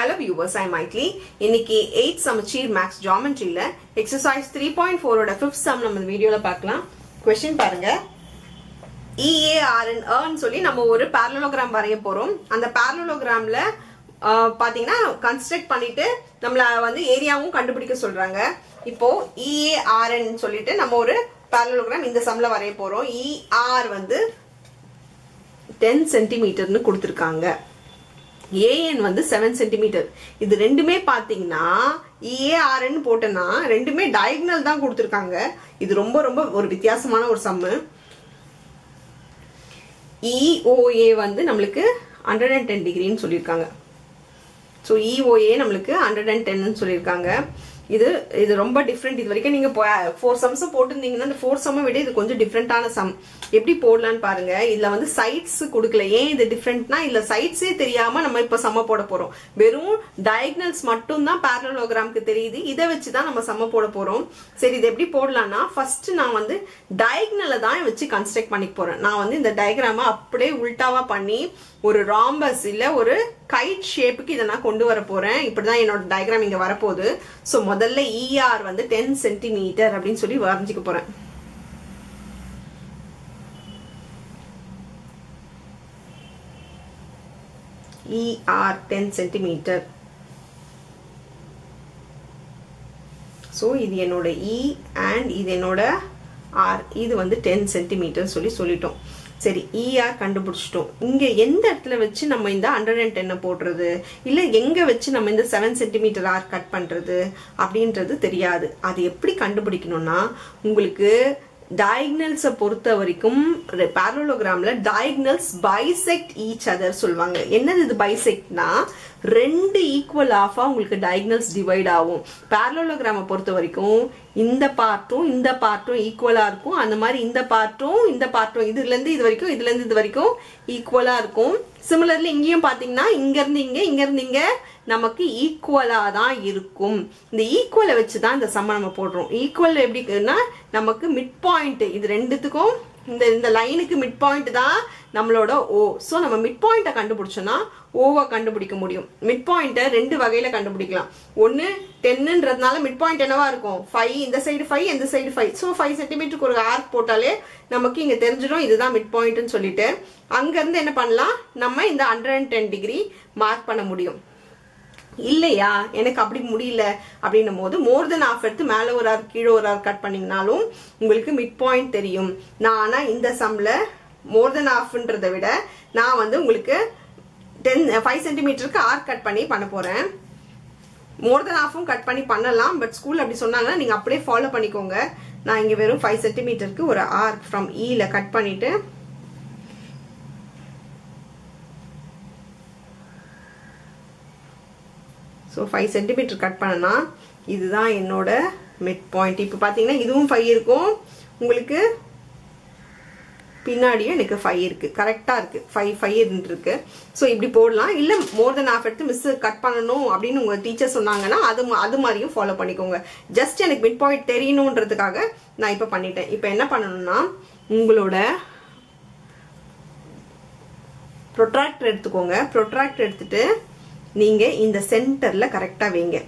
hello viewers ஐ மைட்லி இன்னைக்கு eight சமச்சீர் maths ஜாமெட்ரியில எக்ஸசைஸ் த்ரீ பாயிண்ட் ஃபோரோட ஃபிஃப்த் சம் நம்ம இந்த வீடியோல பார்க்கலாம் கொஸ்டின் பாருங்க இஏஆர்என் ஏர்ன்னு சொல்லி நம்ம ஒரு பேரலோகிராம் வரைய போறோம் அந்த பேரலோகிராம்ல பாத்தீங்கன்னா கன்ஸ்ட்ரக்ட் பண்ணிட்டு நம்மள வந்து ஏரியாவும் கண்டுபிடிக்க சொல்றாங்க இப்போ இஏஆர்என் சொல்லிட்டு நம்ம ஒரு பேரலோகிராம் இந்த சம்ல வரைய போறோம் இஆர் வந்து டென் சென்டிமீட்டர்னு கொடுத்துருக்காங்க ஏஎன் வந்து செவன் சென்டிமீட்டர் இது ரெண்டுமே பாத்தீங்கன்னா ஏஆர்என் போட்டேன்னா ரெண்டுமே டயக்னல் தான் கொடுத்துருக்காங்க இது ரொம்ப ரொம்ப ஒரு வித்தியாசமான ஒரு சம்மு இஓஏ வந்து நம்மளுக்கு ஹண்ட்ரட் அண்ட் டென் டிகிரின்னு சொல்லியிருக்காங்க ஸோ இஓஏ நம்மளுக்கு ஹண்ட்ரட் அண்ட் டென்னு சொல்லியிருக்காங்க இது இது ரொம்ப டிஃப்ரெண்ட் இது வரைக்கும் நீங்க ஃபோர் சம்ஸ் போட்டிருந்தீங்கன்னா இந்த ஃபோர் சம்மை விட இது கொஞ்சம் டிஃப்ரெண்டான சம் எப்படி போடலான்னு பாருங்க இதுல வந்து சைட்ஸ் கொடுக்கல ஏன் இது டிஃப்ரெண்ட்னா இதுல சைட்ஸே தெரியாம நம்ம இப்ப சம்ம போட போறோம் வெறும் டயக்னல்ஸ் மட்டும் தான் பேரலோகிராம்க்கு தெரியுது இதை வச்சுதான் நம்ம சம்ம போட போறோம் சரி இது எப்படி போடலாம்னா ஃபர்ஸ்ட் நான் வந்து டயக்னலை தான் வச்சு கன்ஸ்ட்ரக்ட் பண்ணிக்க போறேன் நான் வந்து இந்த டயக்ராம அப்படியே உல்டாவா பண்ணி ஒரு ராம்பஸ் இல்ல ஒரு கைட் ஷேப்புக்கு இதை நான் கொண்டு வர போறேன் இப்படிதான் என்னோட டயக்ராம் இங்க வரப்போகுது ஸோ முதல்ல இஆர் வந்து டென் சென்டிமீட்டர் அப்படின்னு சொல்லி வரைஞ்சிக்க போறேன் இஆர் டென் சென்டிமீட்டர் ஸோ இது என்னோட இ அண்ட் இது என்னோட ஆர் இது வந்து டென் சென்டிமீட்டர் சொல்லி சொல்லிட்டோம் சரி இஆர் கண்டுபிடிச்சிட்டோம் இங்க எந்த இடத்துல வச்சு நம்ம இந்த ஹண்ட்ரட் அண்ட் டென்னை போடுறது இல்ல எங்க வச்சு நம்ம இந்த செவன் சென்டிமீட்டர் ஆர் கட் பண்றது அப்படின்றது தெரியாது அது எப்படி கண்டுபிடிக்கணும்னா உங்களுக்கு டயக்னல்ஸை பொறுத்த வரைக்கும் பேரலோகிராம்ல டயக்னல்ஸ் பைசெக்ட் ஈச் அதர் சொல்லுவாங்க என்னது இது பைசெக்ட்னா ரெண்டு ஈக்குவல் ஆஃபா உங்களுக்கு டயக்னல்ஸ் டிவைட் ஆகும் பேரலோகிராமை பொறுத்த வரைக்கும் இந்த பார்ட்டும் இந்த பார்ட்டும் ஈக்குவலா இருக்கும் அந்த மாதிரி இந்த பார்ட்டும் இந்த பார்ட்டும் இதுல இருந்து இது வரைக்கும் இதுல இருந்து இது வரைக்கும் ஈக்குவலா இருக்கும் சிமிலர்லி இங்கேயும் பாத்தீங்கன்னா இங்க இருந்து இங்க இங்க இருந்து இங்க நமக்கு ஈக்குவலா தான் இருக்கும் இந்த ஈக்குவலை வச்சு தான் இந்த சம்ம நம்ம போடுறோம் ஈக்குவல் எப்படின்னா நமக்கு மிட் பாயிண்ட் இது ரெண்டுத்துக்கும் இந்த இந்த லைனுக்கு மிட் பாயிண்ட் தான் நம்மளோட ஓ ஸோ நம்ம மிட் பாயிண்ட்டை கண்டுபிடிச்சோம்னா ஓவை கண்டுபிடிக்க முடியும் மிட் பாயிண்ட்டை ரெண்டு வகையில கண்டுபிடிக்கலாம் ஒன்று டென்னுன்றதுனால மிட் பாயிண்ட் என்னவா இருக்கும் ஃபைவ் இந்த சைடு ஃபைவ் இந்த சைடு ஃபைவ் ஸோ ஃபைவ் சென்டிமீட்டருக்கு ஒரு ஆர்க் போட்டாலே நமக்கு இங்கே தெரிஞ்சிடும் இதுதான் மிட் பாயிண்ட்னு சொல்லிட்டு அங்கேருந்து என்ன பண்ணலாம் நம்ம இந்த hundred and ten degree mark பண்ண முடியும் இல்லையா எனக்கு அப்படி முடியல அப்படின்னும் போது மோர் தென் ஆஃப் எடுத்து மேலே ஒரு ஆர் கீழே ஒரு ஆர் கட் பண்ணீங்கனாலும் உங்களுக்கு மிட் பாயிண்ட் தெரியும் நான் ஆனால் இந்த சம்ல மோர் தென் ஆஃப்ன்றதை விட நான் வந்து உங்களுக்கு டென் ஃபைவ் சென்டிமீட்டருக்கு ஆர் கட் பண்ணி பண்ண போறேன் மோர் தென் ஆஃபும் கட் பண்ணி பண்ணலாம் பட் ஸ்கூல் அப்படி சொன்னாங்கன்னா நீங்க அப்படியே ஃபாலோ பண்ணிக்கோங்க நான் இங்க வெறும் ஃபைவ் சென்டிமீட்டருக்கு ஒரு ஆர் ஃப்ரம் ஈல கட் பண்ணிட்டு ஸோ ஃபைவ் சென்டிமீட்டர் கட் பண்ணனா இதுதான் என்னோட மிட் பாயிண்ட் இப்போ பார்த்தீங்கன்னா இதுவும் ஃபைவ் இருக்கும் உங்களுக்கு பின்னாடியும் எனக்கு ஃபைவ் இருக்கு கரெக்டாக இருக்கு ஃபைவ் ஃபைவ் இருக்கு ஸோ இப்படி போடலாம் இல்லை மோர் தென் ஆஃப் எடுத்து மிஸ் கட் பண்ணணும் அப்படின்னு உங்கள் டீச்சர் சொன்னாங்கன்னா அது அது மாதிரியும் ஃபாலோ பண்ணிக்கோங்க ஜஸ்ட் எனக்கு மிட் பாயிண்ட் தெரியணுன்றதுக்காக நான் இப்போ பண்ணிட்டேன் இப்போ என்ன பண்ணணும்னா உங்களோட ப்ரொட்ராக்டர் எடுத்துக்கோங்க ப்ரொட்ராக்டர் எடுத்துட்டு நீங்க இந்த சென்டர்ல கரெக்டா வைங்க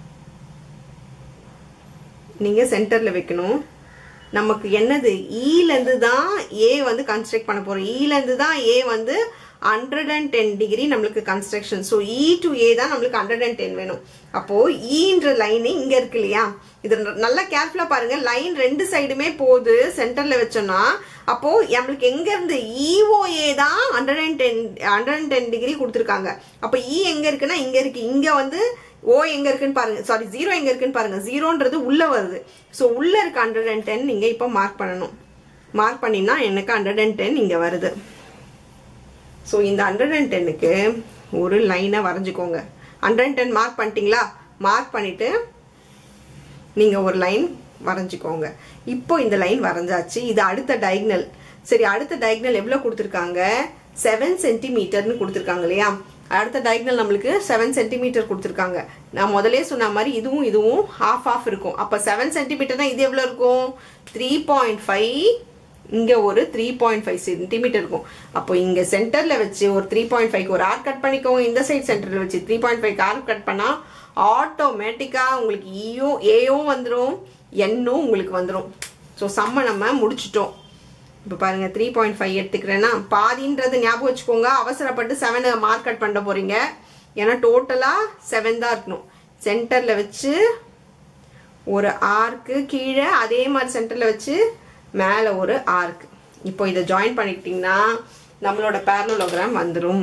நீங்க சென்டர்ல வைக்கணும் நமக்கு என்னது ஈல இருந்து தான் ஏ வந்து கன்ஸ்ட்ரக்ட் பண்ண போறோம் ஈல இருந்து தான் ஏ வந்து ஹண்ட்ரட் அண்ட் டென் டிகிரி நம்மளுக்கு construction so E to A தான் நம்மளுக்கு ஹண்ட்ரட் அண்ட் டென் வேணும் அப்போ ஈன்ற லைன் இங்க இருக்கு இல்லையா இது நல்லா கேர்ஃபுல்லா பாருங்க லைன் ரெண்டு சைடுமே போகுது சென்டர்ல வச்சோம்னா அப்போ நம்மளுக்கு எங்க இருந்து இஓஏ தான் hundred and ten hundred and ten degree கொடுத்துருக்காங்க அப்போ இ எங்க இருக்குன்னா இங்க இருக்கு இங்க வந்து ஓ எங்க இருக்குன்னு பாருங்க சாரி ஜீரோ எங்க இருக்குன்னு பாருங்க ஜீரோன்றது உள்ள வருது ஸோ உள்ள இருக்க ஹண்ட்ரட் அண்ட் டென் நீங்க இப்போ மார்க் பண்ணணும் மார்க் பண்ணினா எனக்கு ஹண்ட்ரட் அண்ட் டென் இங்க வருது ஸோ இந்த ஹண்ட்ரட் அண்ட் டென்னுக்கு ஒரு லைனை வரைஞ்சிக்கோங்க ஹண்ட்ரட் அண்ட் டென் மார்க் பண்ணிட்டீங்களா மார்க் பண்ணிட்டு நீங்க ஒரு லைன் வரைஞ்சிக்கோங்க இப்போ இந்த லைன் வரைஞ்சாச்சு இது அடுத்த டயக்னல் சரி அடுத்த டயக்னல் எவ்வளவு கொடுத்துருக்காங்க செவன் சென்டிமீட்டர்னு கொடுத்துருக்காங்க இல்லையா அடுத்த டயக்னல் நம்மளுக்கு செவன் சென்டிமீட்டர் கொடுத்துருக்காங்க நான் முதலே சொன்ன மாதிரி இதுவும் இதுவும் ஹாஃப் ஆஃப் இருக்கும் அப்போ செவன் சென்டிமீட்டர்னா இது எவ்வளோ இருக்கும் த்ரீ பாயிண்ட் ஃபைவ் இங்க ஒரு த்ரீ பாயிண்ட் ஃபைவ் சென்டிமீட்டர் இருக்கும் அப்போ இங்க சென்டர்ல வச்சு ஒரு த்ரீ பாயிண்ட் ஃபைவ் ஒரு ஆர் கட் பண்ணிக்கோங்க இந்த சைட் சென்டர்ல வச்சு three point five arc cut பண்ணா ஆட்டோமேட்டிக்கா உங்களுக்கு ஈயும் ஏயும் வந்துடும் என்னும் உங்களுக்கு வந்துடும் ஸோ செம்ம நம்ம முடிச்சிட்டோம் இப்போ பாருங்க த்ரீ பாயிண்ட் ஃபைவ் எடுத்துக்கிறேன்னா பாதின்றது ஞாபகம் வச்சுக்கோங்க அவசரப்பட்டு செவனை மார்க் கட் பண்ண போறீங்க ஏன்னா டோட்டலாக செவன் தான் இருக்கணும் சென்டரில் வச்சு ஒரு ஆர்க்கு கீழே அதே மாதிரி சென்டரில் வச்சு மேலே ஒரு ஆர்க் இப்போ இதை ஜாயின் பண்ணிக்கிட்டிங்கன்னா நம்மளோட பேரலோகிராம் வந்துடும்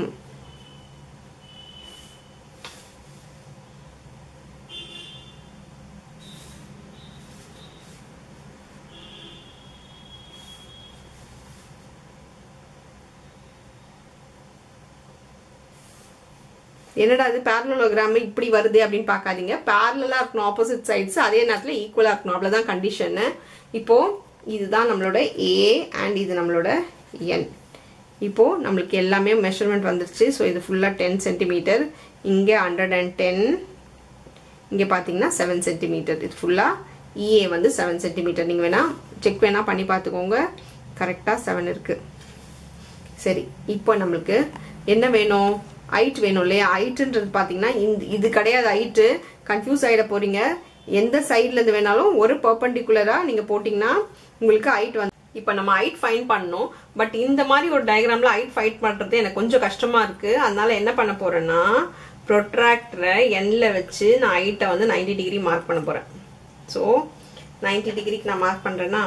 என்னடா அது பேரலோகிராம் இப்படி வருது அப்படின்னு பார்க்காதீங்க பேரலாக இருக்கணும் ஆப்போசிட் சைட்ஸ் அதே நேரத்தில் ஈக்குவலாக இருக்கணும் அவ்வளோதான் கண்டிஷனு இப்போ இதுதான் நம்மளோட ஏ அண்ட் இது நம்மளோட என் இப்போ நம்மளுக்கு எல்லாமே மெஷர்மெண்ட் வந்துருச்சு ஸோ இது ஃபுல்லாக டென் சென்டிமீட்டர் இங்கே ஹண்ட்ரட் அண்ட் டென் இங்கே பார்த்தீங்கன்னா செவன் சென்டிமீட்டர் இது ஃபுல்லாக இஏ வந்து செவன் சென்டிமீட்டர் நீங்கள் வேணால் செக் வேணால் பண்ணி பார்த்துக்கோங்க கரெக்டாக செவன் இருக்குது சரி இப்போ நம்மளுக்கு என்ன வேணும் ஹைட் வேணும் இல்லையா ஹைட்டுன்றது பார்த்தீங்கன்னா இந்த இது கிடையாது ஹைட்டு கன்ஃபியூஸ் ஆகிட போறீங்க எந்த சைட்ல இருந்து வேணாலும் ஒரு பர்பண்டிகுலரா நீங்க போட்டீங்கன்னா உங்களுக்கு ஹைட் வந்து இப்போ நம்ம ஹைட் ஃபைன் பண்ணணும் பட் இந்த மாதிரி ஒரு டயக்ராம்ல ஹைட் ஃபைட் பண்றது எனக்கு கொஞ்சம் கஷ்டமா இருக்கு அதனால என்ன பண்ண போறேன்னா ப்ரொட்ராக்டரை எண்ல வச்சு நான் ஹைட்டை வந்து நைன்டி டிகிரி மார்க் பண்ண போறேன் ஸோ நைன்டி டிகிரிக்கு நான் மார்க் பண்றேன்னா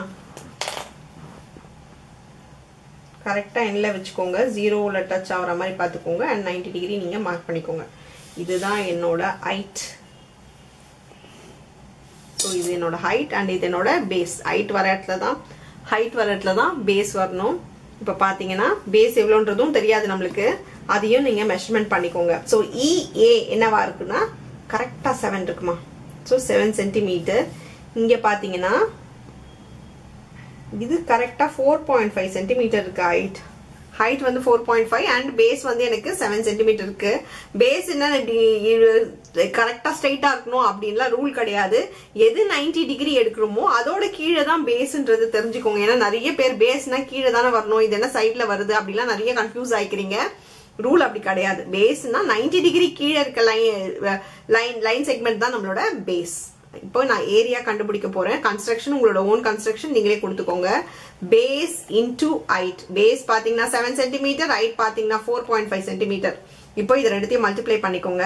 கரெக்டாக எண்ணில் வச்சுக்கோங்க ஜீரோவில் டச் ஆகிற மாதிரி பார்த்துக்கோங்க அண்ட் நைன்டி டிகிரி நீங்கள் மார்க் பண்ணிக்கோங்க இதுதான் என்னோட ஹைட் ஸோ இது என்னோட ஹைட் அண்ட் இது என்னோட பேஸ் ஹைட் வர இடத்துல தான் ஹைட் வர இடத்துல தான் பேஸ் வரணும் இப்போ பார்த்தீங்கன்னா பேஸ் எவ்வளோன்றதும் தெரியாது நம்மளுக்கு அதையும் நீங்கள் மெஷர்மெண்ட் பண்ணிக்கோங்க ஸோ இஏ என்னவா இருக்குன்னா கரெக்டாக செவன் இருக்குமா ஸோ செவன் சென்டிமீட்டர் இங்கே பார்த்தீங்கன்னா இது கரெக்டாக ஃபோர் பாயிண்ட் ஃபைவ் சென்டிமீட்டர் இருக்கு ஹைட் ஹைட் வந்து four point five and base வந்து எனக்கு செவன் சென்டிமீட்டர் இருக்கு பேஸ் என்ன இப்படி கரெக்டாக ஸ்ட்ரைட்டாக இருக்கணும் அப்படின்லாம் ரூல் கிடையாது எது நைன்டி டிகிரி எடுக்கிறோமோ அதோட கீழே தான் பேஸ்ன்றது தெரிஞ்சுக்கோங்க ஏன்னா நிறைய பேர் பேஸ்னா கீழே தானே வரணும் இது என்ன சைடில் வருது அப்படிலாம் நிறைய கன்ஃபியூஸ் ஆயிக்கிறீங்க ரூல் அப்படி கிடையாது பேஸ்னா நைன்டி டிகிரி கீழே இருக்க லைன் லைன் லைன் செக்மெண்ட் தான் நம்மளோட பேஸ் இப்போ நான் ஏரியா கண்டுபிடிக்க போறேன் கன்ஸ்ட்ரக்ஷன் உங்களோட ஓன் கன்ஸ்ட்ரக்ஷன் நீங்களே கொடுத்துக்கோங்க பேஸ் இன்டூ ஹைட் பேஸ் பாத்தீங்கன்னா செவன் சென்டிமீட்டர் ஹைட் பாத்தீங்கன்னா ஃபோர் பாயிண்ட் ஃபைவ் சென்டிமீட்டர் இப்போ இது ரெண்டுத்தையும் மல்டிப்ளை பண்ணிக்கோங்க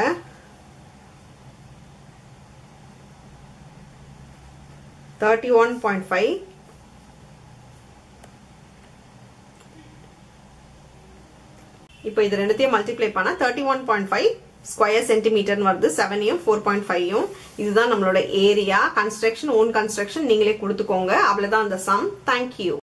தேர்ட்டி ஒன் பாயிண்ட் ஃபைவ் இப்போ இது ரெண்டுத்தையும் மல்டிப்ளை பண்ணா thirty one point five square சென்டிமீட்டர்னு வருது செவனையும் ஃபோர் பாயிண்ட் ஃபைவும் இதுதான் நம்மளோட ஏரியா கன்ஸ்ட்ரக்ஷன் ஓன் கன்ஸ்ட்ரக்ஷன் நீங்களே கொடுத்துக்கோங்க அவ்வளவுதான் அந்த சம் தேங்க்யூ